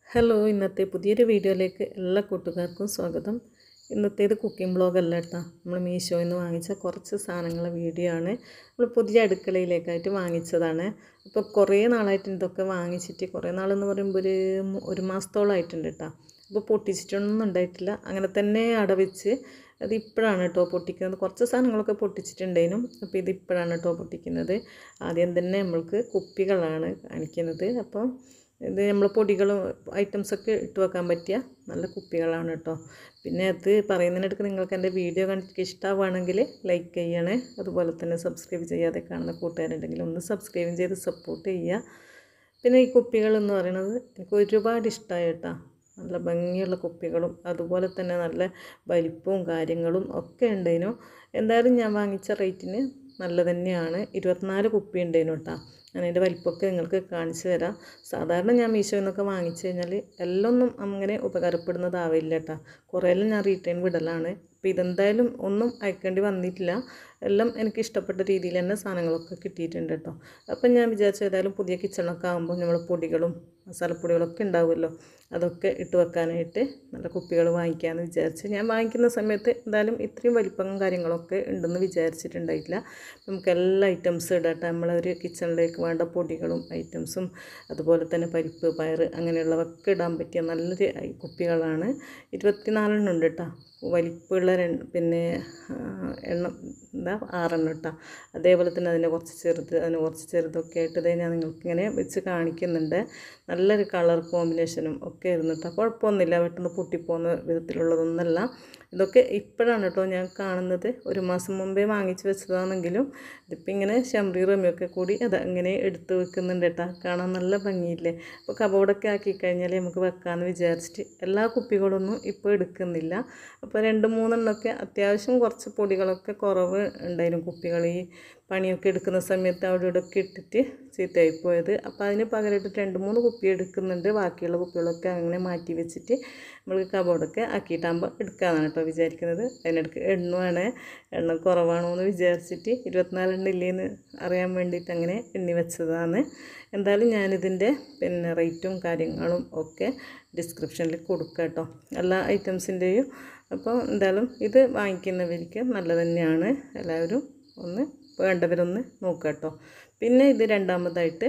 hello ഇന്നത്തെ പുതിയൊരു വീഡിയോയിലേക്ക് എല്ലാ കൂട്ടുകാർക്കും സ്വാഗതം ഇന്നത്തേത് കുക്കിംഗ് ബ്ലോഗല്ല കേട്ടോ നമ്മൾ മീഷോയിൽ നിന്ന് വാങ്ങിച്ച കുറച്ച് സാധനങ്ങളെ വീഡിയോ ആണ് നമ്മൾ പുതിയ അടുക്കളയിലേക്കായിട്ട് വാങ്ങിച്ചതാണ് അപ്പോൾ കുറേ നാളായിട്ട് ഇതൊക്കെ വാങ്ങിച്ചിട്ട് കുറേ നാളെന്ന് പറയുമ്പോൾ ഒരു മു- ഒരു മാസത്തോളമായിട്ടുണ്ട് കേട്ടോ അപ്പോൾ പൊട്ടിച്ചിട്ടൊന്നും ഉണ്ടായിട്ടില്ല അങ്ങനെ തന്നെ അടവെച്ച് അത് ഇപ്പോഴാണ് കേട്ടോ പൊട്ടിക്കുന്നത് കുറച്ച് സാധനങ്ങളൊക്കെ പൊട്ടിച്ചിട്ടുണ്ടേനും അപ്പോൾ ഇത് ഇപ്പോഴാണ് കേട്ടോ പൊട്ടിക്കുന്നത് ആദ്യം തന്നെ നമ്മൾക്ക് കുപ്പികളാണ് കാണിക്കുന്നത് അപ്പോൾ ഇത് നമ്മൾ പൊടികളും ഐറ്റംസൊക്കെ ഇട്ട് വെക്കാൻ പറ്റിയ നല്ല കുപ്പികളാണ് കേട്ടോ പിന്നെ അത് പറയുന്നതിനിടയ്ക്ക് നിങ്ങൾക്ക് എൻ്റെ വീഡിയോ കണ്ടിട്ട് ഇഷ്ടമാവുകയാണെങ്കിൽ ലൈക്ക് ചെയ്യണേ അതുപോലെ തന്നെ സബ്സ്ക്രൈബ് ചെയ്യാതെ കാണുന്ന കൂട്ടുകാരുണ്ടെങ്കിൽ ഒന്ന് സബ്സ്ക്രൈബ് ചെയ്ത് സപ്പോർട്ട് ചെയ്യുക പിന്നെ ഈ കുപ്പികൾ എന്ന് പറയുന്നത് എനിക്ക് ഒരുപാട് ഇഷ്ടമായി കേട്ടോ നല്ല ഭംഗിയുള്ള കുപ്പികളും അതുപോലെ തന്നെ നല്ല വലിപ്പവും കാര്യങ്ങളും ഒക്കെ ഉണ്ടേനു എന്തായാലും ഞാൻ വാങ്ങിച്ച റേറ്റിന് നല്ല തന്നെയാണ് ഇരുപത്തിനാല് കുപ്പി ഉണ്ടേനു കേട്ടോ ഞാൻ അതിൻ്റെ വലിപ്പമൊക്കെ നിങ്ങൾക്ക് കാണിച്ചു തരാം സാധാരണ ഞാൻ മീശോയിൽ നിന്നൊക്കെ വാങ്ങിച്ചു കഴിഞ്ഞാൽ എല്ലാം ഒന്നും അങ്ങനെ ഉപകാരപ്പെടുന്നതാവില്ല കേട്ടോ കുറേയെല്ലാം ഞാൻ റീറ്റെയിൻ വിടലാണ് അപ്പോൾ ഇതെന്തായാലും ഒന്നും അയക്കേണ്ടി വന്നിട്ടില്ല എല്ലാം എനിക്ക് ഇഷ്ടപ്പെട്ട രീതിയിൽ തന്നെ സാധനങ്ങളൊക്കെ കിട്ടിയിട്ടുണ്ട് കേട്ടോ അപ്പം ഞാൻ വിചാരിച്ചു ഏതായാലും പുതിയ കിച്ചണൊക്കെ ആകുമ്പോൾ നമ്മൾ പൊടികളും മസാലപ്പൊടികളൊക്കെ ഉണ്ടാവുമല്ലോ അതൊക്കെ ഇട്ട് വെക്കാനായിട്ട് നല്ല കുപ്പികൾ വാങ്ങിക്കാമെന്ന് വിചാരിച്ച് ഞാൻ വാങ്ങിക്കുന്ന സമയത്ത് എന്തായാലും ഇത്രയും വലിപ്പം കാര്യങ്ങളൊക്കെ ഉണ്ടെന്ന് വിചാരിച്ചിട്ടുണ്ടായിട്ടില്ല നമുക്ക് എല്ലാ ഐറ്റംസും ഇടട്ടെ നമ്മളൊരു കിച്ചണിലേക്ക് വേണ്ട പൊടികളും ഐറ്റംസും അതുപോലെ തന്നെ പരിപ്പ് പയർ അങ്ങനെയുള്ളവയൊക്കെ ഇടാൻ പറ്റിയ നല്ലൊരു ഐ- കുപ്പികളാണ് ഇരുപത്തിനാലെണ്ണം ഉണ്ട് കേട്ടോ വലിപ്പമുള്ള രണ്ട് പിന്നെ ആ, എണ്ണം എന്താ ആറെണ്ണം കേട്ടോ അതേപോലെ തന്നെ അതിൻ്റെ കുറച്ച് ചെറുത് അതിന് കുറച്ച് ചെറുതൊക്കെ ആയിട്ട് ഇതേ ഞാൻ നിങ്ങൾക്ക് ഇങ്ങനെ വെച്ച് കാണിക്കുന്നുണ്ട് നല്ലൊരു കളർ കോമ്പിനേഷനും ഒക്കെ ആയിരുന്നു കേട്ടോ കുഴപ്പമൊന്നുമില്ല പെട്ടെന്ന് പൊട്ടിപ്പോകുന്ന വിധത്തിലുള്ളതൊന്നല്ല ഇതൊക്കെ ഇപ്പോഴാണ് കേട്ടോ ഞാൻ കാണുന്നത് ഒരു മാസം മുമ്പേ വാങ്ങിച്ച് വെച്ചതാണെങ്കിലും ഇതിപ്പോൾ ഇങ്ങനെ ശംറി റമ്മിയൊക്കെ കൂടി അത് അങ്ങനെ എടുത്ത് വെക്കുന്നുണ്ട് കേട്ടോ കാണാൻ നല്ല ഭംഗിയില്ലേ അപ്പോൾ കബോർഡൊക്കെ ആക്കി കഴിഞ്ഞാൽ നമുക്ക് വെക്കാമെന്ന് വിചാരിച്ചിട്ട് എല്ലാ കുപ്പികളൊന്നും ഇപ്പോൾ എടുക്കുന്നില്ല അപ്പോൾ രണ്ട് മൂന്നെണ്ണമൊക്കെ അത്യാവശ്യം കുറച്ച് പൊടികളൊക്കെ കുറവ് ഉണ്ടായിരുന്നു കുപ്പികൾ ഈ പണിയൊക്കെ എടുക്കുന്ന സമയത്ത് അവിടെ ഇവിടെ ഒക്കെ ഇട്ടിട്ട് ചീത്തയായി പോയത് അപ്പോൾ അതിന് പകരമായിട്ട് രണ്ട് മൂന്ന് കുപ്പി എടുക്കുന്നുണ്ട് ബാക്കിയുള്ള കുപ്പികളൊക്കെ അങ്ങനെ മാറ്റി വെച്ചിട്ട് നമ്മൾ കബോർഡൊക്കെ ആക്കിയിട്ടാകുമ്പോൾ എടുക്കാമെന്നാണ് കേട്ടോ വിചാരിക്കുന്നത് അതിനിടയ്ക്ക് എണ്ണമാണ് എണ്ണ കുറവാണോ എന്ന് വിചാരിച്ചിട്ട് ഇരുപത്തിനാലെണ്ണം ഇല്ലേന്ന് അറിയാൻ വേണ്ടിയിട്ട് അങ്ങനെ എണ്ണി വെച്ചതാണ് എന്തായാലും ഞാനിതിൻ്റെ പിന്നെ റേറ്റും കാര്യങ്ങളും ഒക്കെ ഡിസ്ക്രിപ്ഷനിൽ കൊടുക്കാം കേട്ടോ എല്ലാ ഐറ്റംസിൻ്റെയും അപ്പോൾ എന്തായാലും ഇത് വാങ്ങിക്കുന്നവർക്ക് നല്ല തന്നെയാണ് എല്ലാവരും ഒന്ന് വേണ്ടവരൊന്ന് നോക്കുക കേട്ടോ പിന്നെ ഇത് രണ്ടാമതായിട്ട്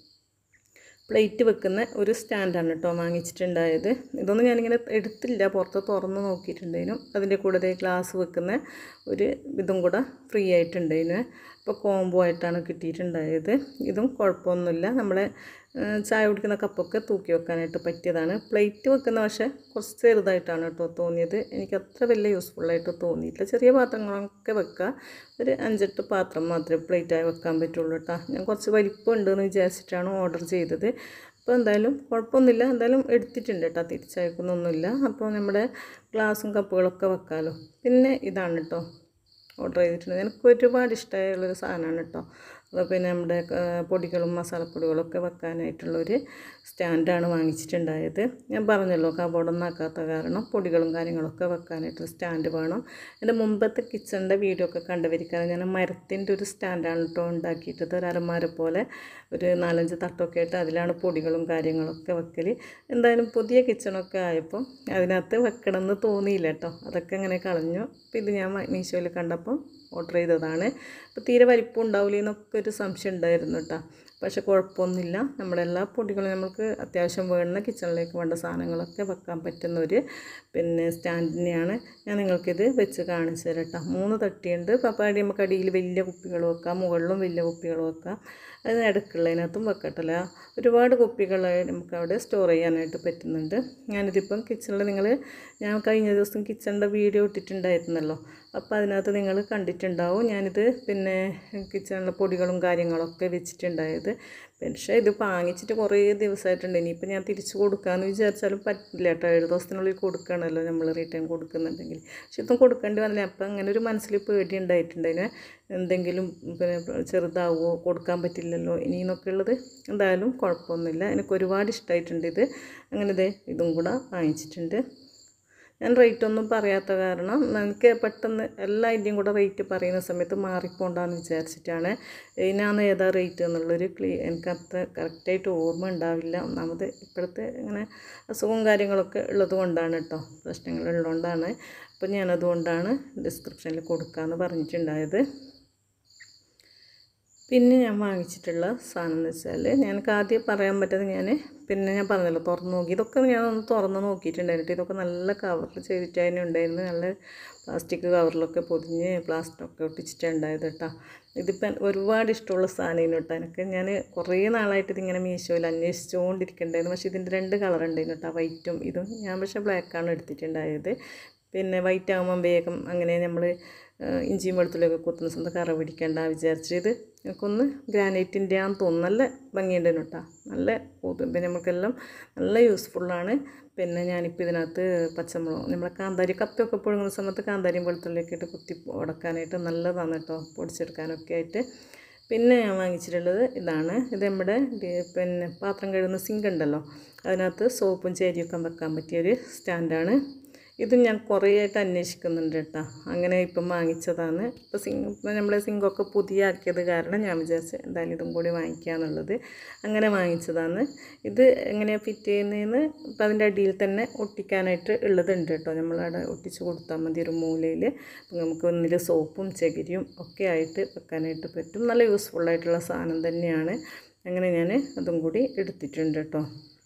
പ്ലേറ്റ് വെക്കുന്ന ഒരു സ്റ്റാൻഡാണ് കേട്ടോ വാങ്ങിച്ചിട്ടുണ്ടായത് ഇതൊന്നും ഞാനിങ്ങനെ എടുത്തില്ല പുറത്ത് തുറന്ന് നോക്കിയിട്ടുണ്ടേനും അതിൻ്റെ കൂടെ ദേ ഗ്ലാസ് വെക്കുന്ന ഒരു ഇതും കൂടെ ഫ്രീ ആയിട്ടുണ്ടായിരുന്നു അപ്പോൾ കോംബോ ആയിട്ടാണ് കിട്ടിയിട്ടുണ്ടായത് ഇതും കുഴപ്പമൊന്നുമില്ല നമ്മളെ ഏഹ്, ചായ കുടിക്കുന്ന കപ്പൊക്കെ തൂക്കി വെക്കാനായിട്ട് പറ്റിയതാണ് പ്ലേറ്റ് വെക്കുന്ന പക്ഷേ കുറച്ച് ചെറുതായിട്ടാണ് കേട്ടോ തോന്നിയത് എനിക്ക് അത്ര വലിയ യൂസ്ഫുള്ളായിട്ട് തോന്നിയിട്ടില്ല ചെറിയ പാത്രങ്ങളൊക്കെ വെക്കുക ഒരു അഞ്ചെട്ട് പാത്രം മാത്രമേ പ്ലേറ്റായി വെക്കാൻ പറ്റുള്ളൂ കേട്ടോ ഞാൻ കുറച്ച് വലിപ്പം ഉണ്ടെന്ന് വിചാരിച്ചിട്ടാണ് ഓർഡർ ചെയ്തത് അപ്പോൾ എന്തായാലും കുഴപ്പമൊന്നുമില്ല എന്തായാലും എടുത്തിട്ടുണ്ട് കേട്ടോ തിരിച്ചയക്കുന്നൊന്നുമില്ല അപ്പോൾ നമ്മുടെ ഗ്ലാസും കപ്പുകളൊക്കെ വെക്കാമല്ലോ പിന്നെ ഇതാണ് കേട്ടോ ഓർഡർ ചെയ്തിട്ടുണ്ട് എനിക്ക് ഒരുപാട് ഇഷ്ടമായുള്ളൊരു സാധനമാണ് കേട്ടോ അപ്പോൾ പിന്നെ നമ്മുടെ ആ, പൊടികളും മസാലപ്പൊടികളൊക്കെ വെക്കാനായിട്ടുള്ളൊരു സ്റ്റാൻഡാണ് വാങ്ങിച്ചിട്ടുണ്ടായത് ഞാൻ പറഞ്ഞല്ലോ കബോർഡൊന്നും ആക്കാത്ത കാരണം പൊടികളും കാര്യങ്ങളൊക്കെ വെക്കാനായിട്ടൊരു സ്റ്റാൻഡ് വേണം എൻ്റെ മുമ്പത്തെ കിച്ചണിൻ്റെ വീഡിയോ ഒക്കെ കണ്ടുവരിക്കാൻ ഞാൻ മരത്തിൻ്റെ ഒരു സ്റ്റാൻഡാണ് കേട്ടോ ഉണ്ടാക്കിയിട്ടത് ഒരു അലമാര പോലെ ഒരു നാലഞ്ച് തട്ടൊക്കെ ആയിട്ട് അതിലാണ് പൊടികളും കാര്യങ്ങളൊക്കെ വെക്കൽ എന്തായാലും പുതിയ കിച്ചണൊക്കെ ആയപ്പോൾ അതിനകത്ത് വെക്കണം എന്ന് തോന്നിയില്ല കേട്ടോ അതൊക്കെ അങ്ങനെ കളഞ്ഞു അപ്പോൾ ഇത് ഞാൻ മീഷോയിൽ കണ്ടപ്പോൾ ഓർഡർ ചെയ്തതാണ് അപ്പോൾ തീരെ വലിപ്പം ഉണ്ടാവില്ല എന്നൊക്കെ ഒരു സംശയം ഉണ്ടായിരുന്നു കേട്ടോ പക്ഷെ കുഴപ്പമൊന്നുമില്ല നമ്മളെല്ലാ പൊടികളും നമുക്ക് അത്യാവശ്യം വേണ്ട കിച്ചണിലേക്ക് വേണ്ട സാധനങ്ങളൊക്കെ വെക്കാൻ പറ്റുന്ന ഒരു പിന്നെ സ്റ്റാൻഡ് തന്നെയാണ് ഞാൻ നിങ്ങൾക്കിത് വെച്ച് കാണിച്ചു തരാം കേട്ടോ മൂന്ന് തട്ടിയുണ്ട് പപ്പാടി നമുക്ക് അടിയിൽ വലിയ കുപ്പികൾ വെക്കാം മുകളിലും വലിയ കുപ്പികൾ വെക്കാം അതിന് ഇടയ്ക്കുള്ളതിനകത്തും വെക്കട്ടല്ല ഒരുപാട് കുപ്പികൾ നമുക്ക് അവിടെ സ്റ്റോർ ചെയ്യാനായിട്ട് പറ്റുന്നുണ്ട് ഞാനിതിപ്പം കിച്ചണിൽ നിങ്ങൾ ഞാൻ കഴിഞ്ഞ ദിവസം കിച്ചണിൻ്റെ വീഡിയോ ഇട്ടിട്ടുണ്ടായിരുന്നല്ലോ അപ്പോൾ അതിനകത്ത് നിങ്ങൾ കണ്ടിട്ടുണ്ടാവും ഞാനിത് പിന്നെ കിച്ചണിലെ പൊടികളും കാര്യങ്ങളൊക്കെ വെച്ചിട്ടുണ്ടായത് പക്ഷേ ഇത് വാങ്ങിച്ചിട്ട് കുറേ ദിവസമായിട്ടുണ്ട് ഇനിയിപ്പോൾ ഞാൻ തിരിച്ചു കൊടുക്കാമെന്ന് വിചാരിച്ചാലും പറ്റില്ല കേട്ടോ ഏഴ് ദിവസത്തിനുള്ളിൽ കൊടുക്കണമല്ലോ നമ്മൾ റിട്ടേൺ കൊടുക്കുന്നുണ്ടെങ്കിൽ പക്ഷെ ഇതും കൊടുക്കേണ്ടി വന്നില്ല അപ്പം അങ്ങനെ ഒരു മനസ്സിൽ പേടി ഉണ്ടായിട്ടുണ്ട് അതിന് എന്തെങ്കിലും പിന്നെ ചെറുതാവുമോ കൊടുക്കാൻ പറ്റില്ലല്ലോ ഇനി എന്നൊക്കെ ഉള്ളത് എന്തായാലും കുഴപ്പമൊന്നുമില്ല എനിക്ക് ഒരുപാട് ഇഷ്ടമായിട്ടുണ്ട് ഇത് അങ്ങനെ ഇതേ ഇതും കൂടെ വാങ്ങിച്ചിട്ടുണ്ട് ഞാൻ റേറ്റ് ഒന്നും പറയാത്ത കാരണം എനിക്ക് പെട്ടെന്ന് എല്ലാ ഐഡിയും കൂടെ റേറ്റ് പറയുന്ന സമയത്ത് മാറിപ്പോണ്ടാന്ന് വിചാരിച്ചിട്ടാണ് ഇതിനാണ് ഏതാ റേറ്റ് എന്നുള്ളൊരു ക്ലീ എനിക്ക് അത്ര കറക്റ്റായിട്ട് ഓർമ്മ ഉണ്ടാവില്ല ഒന്നാമത് ഇപ്പോഴത്തെ ഇങ്ങനെ അസുഖവും കാര്യങ്ങളൊക്കെ ഉള്ളത് കൊണ്ടാണ് കേട്ടോ പ്രശ്നങ്ങൾ ഉള്ളതുകൊണ്ടാണ് അപ്പോൾ ഞാനതുകൊണ്ടാണ് ഡിസ്ക്രിപ്ഷനിൽ കൊടുക്കാമെന്ന് പറഞ്ഞിട്ടുണ്ടായത് പിന്നെ ഞാൻ വാങ്ങിച്ചിട്ടുള്ള സാധനം എന്ന് വെച്ചാൽ ഞങ്ങൾക്ക് ആദ്യം പറയാൻ പറ്റാതെ ഞാൻ പിന്നെ ഞാൻ പറഞ്ഞല്ലോ തുറന്ന് നോക്കി ഇതൊക്കെ ഞാനൊന്ന് തുറന്ന് നോക്കിയിട്ടുണ്ടായിരുന്നു ഇതൊക്കെ നല്ല കവറിൽ ചെയ്തിട്ടായിരുന്നു ഉണ്ടായിരുന്നു നല്ല പ്ലാസ്റ്റിക് കവറിലൊക്കെ പൊതിഞ്ഞ് പ്ലാസ്റ്ററൊക്കെ ഒട്ടിച്ചിട്ടുണ്ടായത് കേട്ടോ ഇതിപ്പം ഒരുപാട് ഇഷ്ടമുള്ള സാധനം കേട്ടോ എനിക്ക് ഞാൻ കുറേ നാളായിട്ട് ഇതിങ്ങനെ മീശോയിൽ അന്വേഷിച്ചുകൊണ്ടിരിക്കുന്നുണ്ടായിരുന്നു പക്ഷേ ഇതിൻ്റെ രണ്ട് കളർ ഉണ്ടായിരുന്നു കേട്ടോ വൈറ്റും ഇതും ഞാൻ പക്ഷേ ബ്ലാക്കാണ് എടുത്തിട്ടുണ്ടായത് പിന്നെ വൈറ്റ് ആകുമ്പം വേഗം അങ്ങനെ നമ്മൾ ഇഞ്ചിയും വെളുത്തുള്ളിയൊക്കെ കുത്തുന്ന സമയത്ത് കറ പിടിക്കേണ്ട വിചാരിച്ചിട്ട് ഇത് എനിക്കൊന്ന് ഗ്രാനൈറ്റിൻ്റെ ആണെന്ന് തോന്നുന്നു നല്ല ഭംഗിയുണ്ടായിരുന്നു കേട്ടോ നല്ല പിന്നെ നമുക്കെല്ലാം നല്ല യൂസ്ഫുള്ളാണ് പിന്നെ ഞാനിപ്പോൾ ഇതിനകത്ത് പച്ചമുളക് നമ്മളെ കാന്താരി കപ്പയൊക്കെ പുഴുങ്ങുന്ന സമയത്ത് കാന്താരിയും വെളുത്തുള്ളിയൊക്കെ ഇട്ട് കുത്തി ഉടക്കാനായിട്ട് നല്ലതാണ് കേട്ടോ പൊടിച്ചെടുക്കാനൊക്കെ ആയിട്ട് പിന്നെ ഞാൻ വാങ്ങിച്ചിട്ടുള്ളത് ഇതാണ് ഇത് നമ്മുടെ പിന്നെ പാത്രം കഴുകുന്ന സിങ്ക് ഉണ്ടല്ലോ അതിനകത്ത് സോപ്പും ചേരിയൊക്കെ വെക്കാൻ പറ്റിയൊരു സ്റ്റാൻഡാണ് ഇത് ഞാൻ കുറേ ആയിട്ട് അന്വേഷിക്കുന്നുണ്ട് കേട്ടോ അങ്ങനെ ഇപ്പം വാങ്ങിച്ചതാണ് ഇപ്പോൾ സിങ്ക് ഇപ്പം നമ്മളെ സിങ്കൊക്കെ പുതിയ ആക്കിയത് കാരണം ഞാൻ വിചാരിച്ചു എന്തായാലും ഇതും കൂടി വാങ്ങിക്കാന്നുള്ളത് അങ്ങനെ വാങ്ങിച്ചതാണ് ഇത് എങ്ങനെയാണ് ഫിറ്റ് ചെയ്യുന്നതെന്ന് ഇപ്പം അതിൻ്റെ അടിയിൽ തന്നെ ഒട്ടിക്കാനായിട്ട് ഉള്ളതുണ്ട് കേട്ടോ നമ്മളവിടെ ഒട്ടിച്ച് കൊടുത്താൽ മതി ഒരു മൂലയിൽ നമുക്ക് ഒന്നിൽ സോപ്പും ചകിരിയും ഒക്കെ ആയിട്ട് വെക്കാനായിട്ട് പറ്റും നല്ല യൂസ്ഫുള്ളായിട്ടുള്ള സാധനം തന്നെയാണ് അങ്ങനെ ഞാൻ അതും കൂടി എടുത്തിട്ടുണ്ട് കേട്ടോ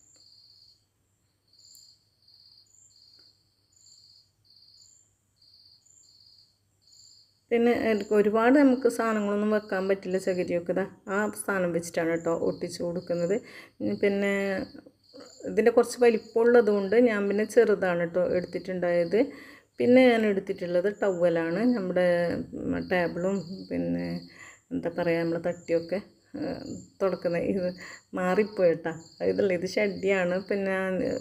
പിന്നെ ഒരുപാട് നമുക്ക് സാധനങ്ങളൊന്നും വെക്കാൻ പറ്റില്ല ചകിരിയൊക്കെ ഇതാ ആ സാധനം വെച്ചിട്ടാണ് കേട്ടോ ഒട്ടിച്ച് കൊടുക്കുന്നത് പിന്നെ ഇതിൻ്റെ കുറച്ച് വലിപ്പമുള്ളത് കൊണ്ട് ഞാൻ പിന്നെ ചെറുതാണ് കേട്ടോ എടുത്തിട്ടുണ്ടായത് പിന്നെ ഞാൻ എടുത്തിട്ടുള്ളത് ടവലാണ് നമ്മുടെ ടേബിളും പിന്നെ എന്താ പറയുക നമ്മൾ തട്ടിയൊക്കെ തുടക്കുന്ന ഇത് മാറിപ്പോയിട്ടാ ഇതല്ല ഇത് ഷഡ്ഡിയാണ് പിന്നെ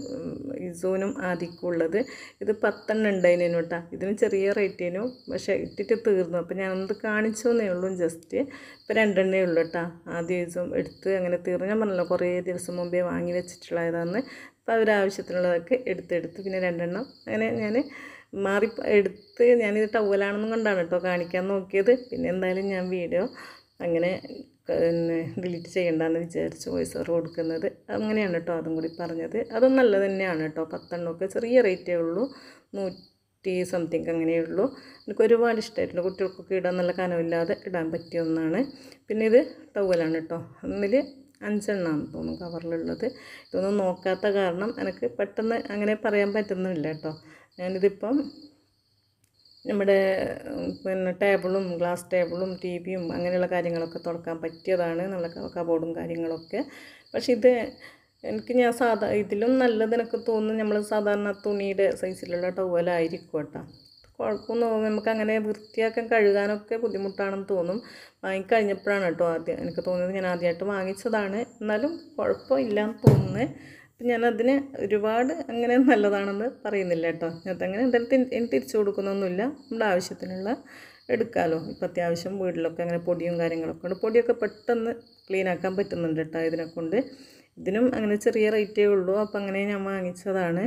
ഇസൂനും ആദിക്കുള്ളത് ഇത് പത്തെണ്ണം ഉണ്ടായിരുന്നു കേട്ടോ ഇതിന് ചെറിയ റേറ്റിനും പക്ഷേ ഇട്ടിട്ട് തീർന്നു അപ്പോൾ ഞാനത് കാണിച്ചെന്നേ ഉള്ളൂ ജസ്റ്റ് ഇപ്പോൾ രണ്ടെണ്ണേ ഉള്ളൂ കേട്ടോ ആദ്യ ദിവസം എടുത്ത് അങ്ങനെ തീർന്നു ഞാൻ പറഞ്ഞല്ലോ കുറേ ദിവസം മുമ്പേ വാങ്ങി വെച്ചിട്ടുള്ളതാണ് അപ്പോൾ അവരാവശ്യത്തിനുള്ളതൊക്കെ എടുത്തെടുത്ത് പിന്നെ രണ്ടെണ്ണം അങ്ങനെ ഞാൻ മാറി എടുത്ത് ഞാനിത് ടവലാണെന്നും കൊണ്ടാണ് കേട്ടോ കാണിക്കാൻ നോക്കിയത് പിന്നെ എന്തായാലും ഞാൻ വീഡിയോ അങ്ങനെ പിന്നെ ഡിലീറ്റ് ചെയ്യണ്ടെന്ന് വിചാരിച്ച് വോയിസ് ഓവർ കൊടുക്കുന്നത് അങ്ങനെയാണ് കേട്ടോ അതും കൂടി പറഞ്ഞത് അതും നല്ലത് തന്നെയാണ് കേട്ടോ പത്തെണ്ണമൊക്കെ ചെറിയ റേറ്റേ ഉള്ളൂ നൂറ്റി സംതിങ് അങ്ങനെയേ ഉള്ളൂ എനിക്ക് ഒരുപാട് ഇഷ്ടമായിട്ടുണ്ട് കുട്ടികൾക്കൊക്കെ ഇടാൻ നല്ല കനമില്ലാതെ ഇടാൻ പറ്റിയ ഒന്നാണ് പിന്നെ ഇത് ടവലാണ് കേട്ടോ ഒന്നിൽ അഞ്ചെണ്ണമാണ് തോന്നുന്നു കവറിലുള്ളത് ഇതൊന്നും നോക്കാത്ത കാരണം എനിക്ക് പെട്ടെന്ന് അങ്ങനെ പറയാൻ പറ്റുന്നില്ല കേട്ടോ ഞാനിതിപ്പം നമ്മുടെ പിന്നെ ടേബിളും ഗ്ലാസ് ടേബിളും ടി വിയും അങ്ങനെയുള്ള കാര്യങ്ങളൊക്കെ തുറക്കാൻ പറ്റിയതാണ് നമ്മളെ കബോർഡും കാര്യങ്ങളൊക്കെ പക്ഷേ ഇത് എനിക്ക് ഞാൻ സാധാ ഇതിലും നല്ലത് എനിക്ക് തോന്നുന്നു നമ്മൾ സാധാരണ തുണിയുടെ സൈസിലുള്ള ടവലായിരിക്കും കേട്ടോ കുഴപ്പമൊന്നും നമുക്ക് അങ്ങനെ വൃത്തിയാക്കാൻ കഴുകാനൊക്കെ ബുദ്ധിമുട്ടാണെന്ന് തോന്നും വാങ്ങിക്കഴിഞ്ഞപ്പോഴാണ് കേട്ടോ ആദ്യം എനിക്ക് തോന്നിയത് ഞാൻ ആദ്യമായിട്ട് വാങ്ങിച്ചതാണ് എന്നാലും കുഴപ്പമില്ലാന്ന് തോന്നുന്നത് അപ്പം ഞാനതിന് ഒരുപാട് അങ്ങനെ നല്ലതാണെന്ന് പറയുന്നില്ല കേട്ടോ അതങ്ങനെ എന്തായാലും എനിക്ക് തിരിച്ചു കൊടുക്കുന്നൊന്നുമില്ല നമ്മുടെ ആവശ്യത്തിനുള്ള എടുക്കാമല്ലോ ഇപ്പം അത്യാവശ്യം വീട്ടിലൊക്കെ അങ്ങനെ പൊടിയും കാര്യങ്ങളൊക്കെ ഉണ്ട് പൊടിയൊക്കെ പെട്ടെന്ന് ക്ലീൻ ആക്കാൻ പറ്റുന്നുണ്ട് കേട്ടോ ഇതിനെ കൊണ്ട് ഇതിനും അങ്ങനെ ചെറിയ റേറ്റേ ഉള്ളൂ അപ്പം അങ്ങനെ ഞാൻ വാങ്ങിച്ചതാണ്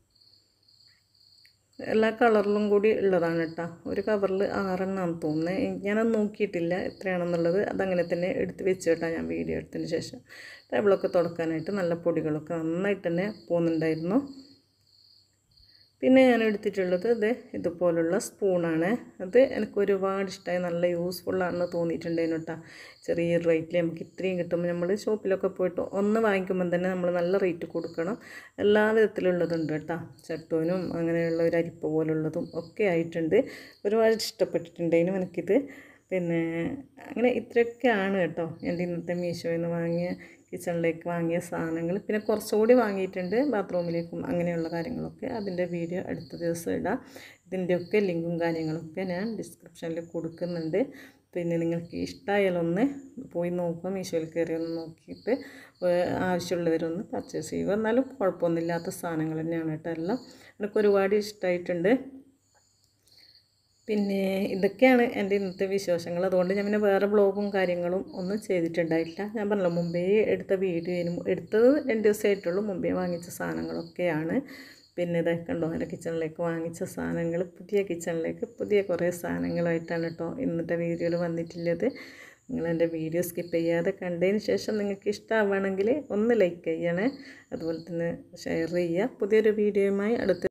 എല്ലാ കളറിലും കൂടി ഉള്ളതാണ് കേട്ടോ ഒരു കവറിൽ ആറെണ്ണാന്ന് തോന്നുന്നത് ഞാനത് നോക്കിയിട്ടില്ല എത്രയാണെന്നുള്ളത് അതങ്ങനെ തന്നെ എടുത്ത് വെച്ച് കേട്ടോ ഞാൻ വീഡിയോ എടുത്തതിന് ശേഷം ടേബിളൊക്കെ തുടക്കാനായിട്ട് നല്ല പൊടികളൊക്കെ നന്നായിട്ട് തന്നെ പോകുന്നുണ്ടായിരുന്നു പിന്നെ ഞാൻ എടുത്തിട്ടുള്ളത് ഇത് ഇതുപോലുള്ള സ്പൂണാണ് അത് എനിക്ക് ഒരുപാട് ഇഷ്ടമായി നല്ല യൂസ്ഫുള്ളാണെന്ന് തോന്നിയിട്ടുണ്ടായിരുന്നു കേട്ടോ ചെറിയ റേറ്റിൽ നമുക്ക് ഇത്രയും കിട്ടുമ്പോൾ നമ്മൾ ഷോപ്പിലൊക്കെ പോയിട്ട് ഒന്ന് വാങ്ങിക്കുമ്പോൾ തന്നെ നമ്മൾ നല്ല റേറ്റ് കൊടുക്കണം എല്ലാ വിധത്തിലുള്ളതുണ്ട് കേട്ടോ ചട്ടൂനും അങ്ങനെയുള്ള ഒരു അരിപ്പ പോലുള്ളതും ഒക്കെ ആയിട്ടുണ്ട് ഒരുപാട് ഇഷ്ടപ്പെട്ടിട്ടുണ്ടായിരുന്നു എനിക്കിത് പിന്നെ അങ്ങനെ ഇത്രയൊക്കെയാണ് കേട്ടോ എൻ്റെ ഇന്നത്തെ മീഷോയിൽ നിന്ന് വാങ്ങിയ കിച്ചണിലേക്ക് വാങ്ങിയ സാധനങ്ങൾ പിന്നെ കുറച്ചുകൂടി വാങ്ങിയിട്ടുണ്ട് ബാത്റൂമിലേക്കും അങ്ങനെയുള്ള കാര്യങ്ങളൊക്കെ അതിൻ്റെ വീഡിയോ അടുത്ത ദിവസം ഇടാം ഇതിൻ്റെയൊക്കെ ലിങ്കും കാര്യങ്ങളൊക്കെ ഞാൻ ഡിസ്ക്രിപ്ഷനിൽ കൊടുക്കുന്നുണ്ട് പിന്നെ നിങ്ങൾക്ക് ഇഷ്ടമായാലൊന്ന് പോയി നോക്കുക മീഷോയിൽ കയറി ഒന്ന് നോക്കിയിട്ട് ആവശ്യമുള്ളവരൊന്ന് പർച്ചേസ് ചെയ്യുക എന്നാലും കുഴപ്പമൊന്നുമില്ലാത്ത സാധനങ്ങൾ തന്നെയാണ് കേട്ടോ എല്ലാം എനിക്ക് ഒരുപാട് ഇഷ്ടമായിട്ടുണ്ട് പിന്നെ ഇതൊക്കെയാണ് എൻ്റെ ഇന്നത്തെ വിശേഷങ്ങൾ അതുകൊണ്ട് ഞാൻ പിന്നെ വേറെ ബ്ലോഗും കാര്യങ്ങളും ഒന്നും ചെയ്തിട്ടുണ്ടായിട്ടില്ല ഞാൻ പറഞ്ഞല്ലോ മുമ്പേ എടുത്ത വീഡിയോ എടുത്തത് രണ്ട് ദിവസമായിട്ടുള്ളൂ മുമ്പേ വാങ്ങിച്ച സാധനങ്ങളൊക്കെയാണ് പിന്നെ ഇതേ കണ്ടോ എൻ്റെ കിച്ചണിലേക്ക് വാങ്ങിച്ച സാധനങ്ങൾ പുതിയ കിച്ചണിലേക്ക് പുതിയ കുറേ സാധനങ്ങളായിട്ടാണ് കേട്ടോ ഇന്നത്തെ വീഡിയോയിൽ വന്നിട്ടുള്ളത് നിങ്ങൾ എൻ്റെ വീഡിയോ സ്കിപ്പ് ചെയ്യാതെ കണ്ടതിന് ശേഷം നിങ്ങൾക്ക് ഇഷ്ടമാവുകയാണെങ്കിൽ ഒന്ന് ലൈക്ക് ചെയ്യണേ അതുപോലെ തന്നെ ഷെയർ ചെയ്യുക പുതിയൊരു വീഡിയോയുമായി അടുത്ത